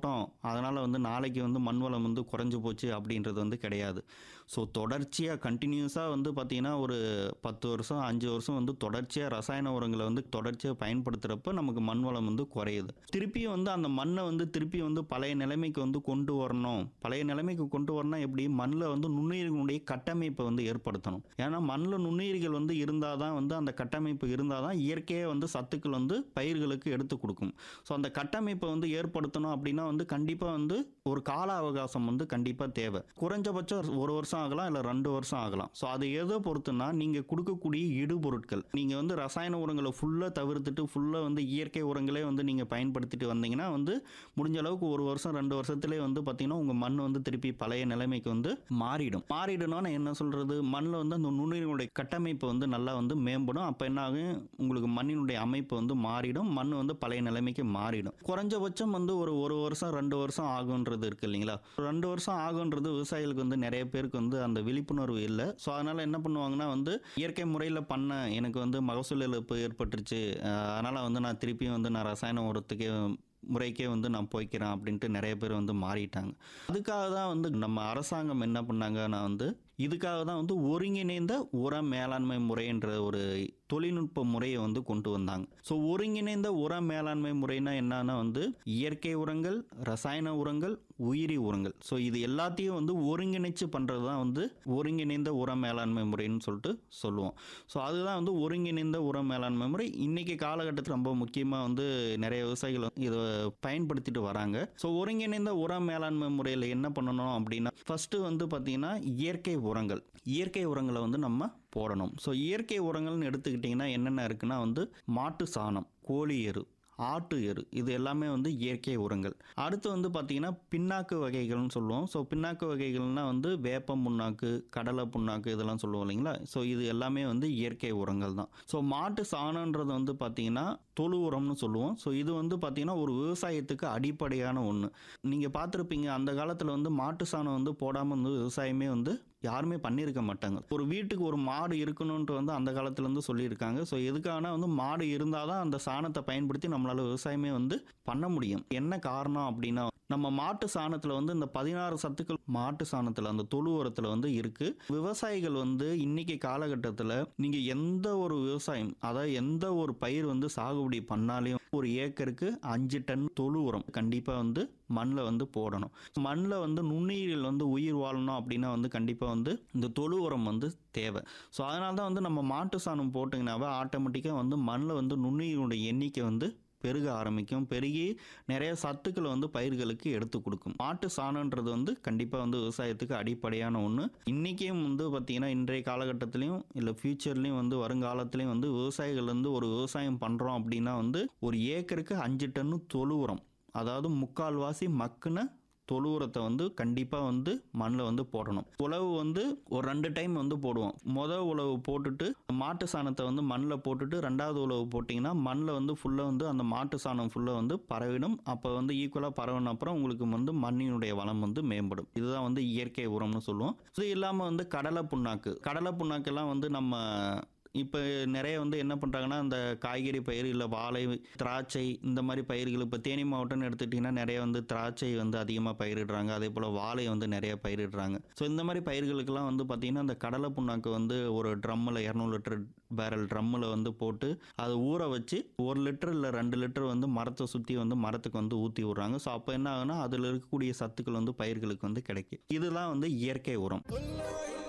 போட்டோம் அதனால் வந்து நாளைக்கு வந்து மண் வளம் வந்து குறைஞ்சு போச்சு அப்படின்றது வந்து கிடையாது ஸோ தொடர்ச்சியாக கண்டினியூஸாக வந்து பார்த்திங்கன்னா ஒரு பத்து வருஷம் அஞ்சு வருஷம் வந்து தொடர்ச்சியாக ரசாயன உரங்களை வந்து தொடர்ச்சியாக பயன்படுத்துகிறப்ப நமக்கு மண் வளம் வந்து குறையுது திருப்பியும் வந்து அந்த மண்ணை வந்து திருப்பி வந்து பழைய நிலைமைக்கு வந்து கொண்டு வரணும் பழைய நிலைமைக்கு கொண்டு வரணும் எப்படி மண்ணில் வந்து நுண்ணுயிர்களுடைய கட்டமைப்பை வந்து ஏற்படுத்தணும் ஏன்னா மண்ணில் நுண்ணுயிர்கள் வந்து இருந்தால் தான் வந்து அந்த கட்டமைப்பு இருந்தால் தான் இயற்கையாக வந்து சத்துக்கள் வந்து பயிர்களுக்கு எடுத்து கொடுக்கும் ஸோ அந்த கட்டமைப்பை வந்து ஏற்படுத்தணும் அப்படின்னா வந்து கண்டிப்பாக வந்து ஒரு கால அவகாசம் வந்து கண்டிப்பாக தேவை குறைஞ்சபட்சம் ஒரு வருஷம் ஆகலாம் இல்லை ரெண்டு வருஷம் ஆகலாம் ஸோ அது எதை பொறுத்துனா நீங்கள் கொடுக்கக்கூடிய இடுபொருட்கள் நீங்கள் வந்து ரசாயன உரங்களை ஃபுல்லாக தவிர்த்துட்டு ஃபுல்லாக வந்து இயற்கை உரங்களே வந்து நீங்கள் பயன்படுத்திட்டு வந்தீங்கன்னா வந்து முடிஞ்ச அளவுக்கு ஒரு வருஷம் ரெண்டு வருஷத்துலேயே வந்து பார்த்தீங்கன்னா உங்கள் மண் வந்து திருப்பி பழைய நிலைமைக்கு வந்து மாறிடும் மாறிடணும்னா என்ன சொல்கிறது மண்ணில் வந்து அந்த நுண்ணுயிர்களுடைய கட்டமைப்பு வந்து நல்லா வந்து மேம்படும் அப்போ என்ன ஆகும் உங்களுக்கு மண்ணினுடைய அமைப்பு வந்து மாறிடும் மண் வந்து பழைய நிலைமைக்கு மாறிடும் குறைஞ்சபட்சம் வந்து ஒரு ஒரு வருஷம் ரெண்டு வருஷம் ஆகுன்றது இருக்கு இல்லைங்களா ரெண்டு வருஷம் ஆகுன்றது விவசாயிகளுக்கு வந்து நிறைய பேருக்கு வந்து அந்த விழிப்புணர்வு இல்லை ஸோ அதனால் என்ன பண்ணுவாங்கன்னா வந்து இயற்கை முறையில் பண்ண எனக்கு வந்து மகசூல் இழப்பு ஏற்பட்டுருச்சு அஹ் அதனால் வந்து நான் திருப்பியும் வந்து நான் ரசாயன உரத்துக்கே முறைக்கே வந்து நான் போய்க்கிறேன் அப்படின்ட்டு நிறைய பேர் வந்து மாறிட்டாங்க அதுக்காக தான் வந்து நம்ம அரசாங்கம் என்ன பண்ணாங்கன்னா வந்து இதுக்காக தான் வந்து ஒருங்கிணைந்த உர மேலாண்மை முறைன்ற ஒரு தொழில்நுட்ப முறையை வந்து கொண்டு வந்தாங்க ஸோ ஒருங்கிணைந்த உர மேலாண்மை முறைனா என்னன்னா வந்து இயற்கை உரங்கள் ரசாயன உரங்கள் உயிரி உரங்கள் ஸோ இது எல்லாத்தையும் வந்து ஒருங்கிணைச்சு பண்ணுறது தான் வந்து ஒருங்கிணைந்த உர மேலாண்மை முறைன்னு சொல்லிட்டு சொல்லுவோம் ஸோ அதுதான் வந்து ஒருங்கிணைந்த உர மேலாண்மை முறை இன்னைக்கு காலகட்டத்தில் ரொம்ப முக்கியமாக வந்து நிறைய விவசாயிகள் வந்து இதை பயன்படுத்திட்டு வராங்க ஸோ ஒருங்கிணைந்த உர மேலாண்மை முறையில் என்ன பண்ணணும் அப்படின்னா ஃபர்ஸ்ட் வந்து பார்த்தீங்கன்னா இயற்கை உரங்கள் இயற்கை உரங்களை வந்து நம்ம போடணும் ஸோ இயற்கை உரங்கள்னு எடுத்துக்கிட்டிங்கன்னா என்னென்ன இருக்குன்னா வந்து மாட்டு சாணம் கோழி எரு ஆட்டு எரு இது எல்லாமே வந்து இயற்கை உரங்கள் அடுத்து வந்து பார்த்திங்கன்னா பின்னாக்கு வகைகள்னு சொல்லுவோம் ஸோ பின்னாக்கு வகைகள்னால் வந்து வேப்ப புண்ணாக்கு கடலை புண்ணாக்கு இதெல்லாம் சொல்லுவோம் இல்லைங்களா ஸோ இது எல்லாமே வந்து இயற்கை உரங்கள் தான் ஸோ மாட்டு சாணன்றது வந்து பார்த்திங்கன்னா தொழு உரம்னு சொல்லுவோம் ஸோ இது வந்து பார்த்திங்கன்னா ஒரு விவசாயத்துக்கு அடிப்படையான ஒன்று நீங்கள் பார்த்துருப்பீங்க அந்த காலத்தில் வந்து மாட்டு சாணம் வந்து போடாமல் வந்து விவசாயமே வந்து யாருமே பண்ணியிருக்க மாட்டாங்க ஒரு வீட்டுக்கு ஒரு மாடு இருக்கணுன்ட்டு வந்து அந்த காலத்துலேருந்து சொல்லியிருக்காங்க ஸோ எதுக்காகனா வந்து மாடு இருந்தால் தான் அந்த சாணத்தை பயன்படுத்தி நம்மளால் விவசாயமே வந்து பண்ண முடியும் என்ன காரணம் அப்படின்னா நம்ம மாட்டு சாணத்தில் வந்து இந்த பதினாறு சத்துக்கள் மாட்டு சாணத்தில் அந்த தொழு உரத்தில் வந்து இருக்குது விவசாயிகள் வந்து இன்னைக்கு காலகட்டத்தில் நீங்கள் எந்த ஒரு விவசாயம் அதாவது எந்த ஒரு பயிர் வந்து சாகுபடி பண்ணாலையும் ஒரு ஏக்கருக்கு அஞ்சு டன் தொழு உரம் கண்டிப்பாக வந்து மண்ணில் வந்து போடணும் மண்ணில் வந்து நுண்ணுயிர்கள் வந்து உயிர் வாழணும் அப்படின்னா வந்து கண்டிப்பாக வந்து இந்த தொழு உரம் வந்து தேவை ஸோ அதனால தான் வந்து நம்ம மாட்டு சாணம் போட்டிங்கனாவே ஆட்டோமேட்டிக்காக வந்து மண்ணில் வந்து நுண்ணுயிரோட எண்ணிக்கை வந்து பெருக ஆரம்பிக்கும் பெருகி நிறைய சத்துக்களை வந்து பயிர்களுக்கு எடுத்து கொடுக்கும் மாட்டு சாணன்றது வந்து கண்டிப்பாக வந்து விவசாயத்துக்கு அடிப்படையான ஒன்று இன்றைக்கும் வந்து பார்த்திங்கன்னா இன்றைய காலகட்டத்திலையும் இல்லை ஃப்யூச்சர்லேயும் வந்து வருங்காலத்துலேயும் வந்து விவசாயிகள் வந்து ஒரு விவசாயம் பண்ணுறோம் அப்படின்னா வந்து ஒரு ஏக்கருக்கு அஞ்சு டன்னு தொழு உரம் அதாவது முக்கால்வாசி மக்குன தொழு உரத்தை வந்து கண்டிப்பாக வந்து மண்ணில் வந்து போடணும் உழவு வந்து ஒரு ரெண்டு டைம் வந்து போடுவோம் மொதல் உழவு போட்டுட்டு மாட்டு சாணத்தை வந்து மண்ணில் போட்டுட்டு ரெண்டாவது உழவு போட்டிங்கன்னா மண்ணில் வந்து ஃபுல்லாக வந்து அந்த மாட்டு சாணம் ஃபுல்லாக வந்து பரவிடும் அப்போ வந்து ஈக்குவலாக பரவின அப்புறம் உங்களுக்கு வந்து மண்ணினுடைய வளம் வந்து மேம்படும் இதுதான் வந்து இயற்கை உரம்னு சொல்லுவோம் இது இல்லாமல் வந்து கடலை புண்ணாக்கு கடலை புண்ணாக்கெல்லாம் வந்து நம்ம இப்போ நிறைய வந்து என்ன பண்ணுறாங்கன்னா இந்த காய்கறி பயிர் இல்லை வாழை திராட்சை இந்த மாதிரி பயிர்கள் இப்போ தேனி மாவட்டம்னு எடுத்துட்டிங்கன்னா நிறைய வந்து திராட்சை வந்து அதிகமாக பயிரிடுறாங்க அதே போல் வாழை வந்து நிறைய பயிரிடுறாங்க ஸோ இந்த மாதிரி பயிர்களுக்கெல்லாம் வந்து பார்த்திங்கன்னா அந்த கடலை புண்ணாக்கு வந்து ஒரு ட்ரம்மில் இரநூறு லிட்டர் பேரல் ட்ரம்மில் வந்து போட்டு அதை ஊற வச்சு ஒரு லிட்டர் இல்லை ரெண்டு லிட்டர் வந்து மரத்தை சுற்றி வந்து மரத்துக்கு வந்து ஊற்றி விட்றாங்க ஸோ அப்போ என்ன ஆகுனா அதில் இருக்கக்கூடிய சத்துக்கள் வந்து பயிர்களுக்கு வந்து கிடைக்கும் இதுதான் வந்து இயற்கை உரம் புல்லாய்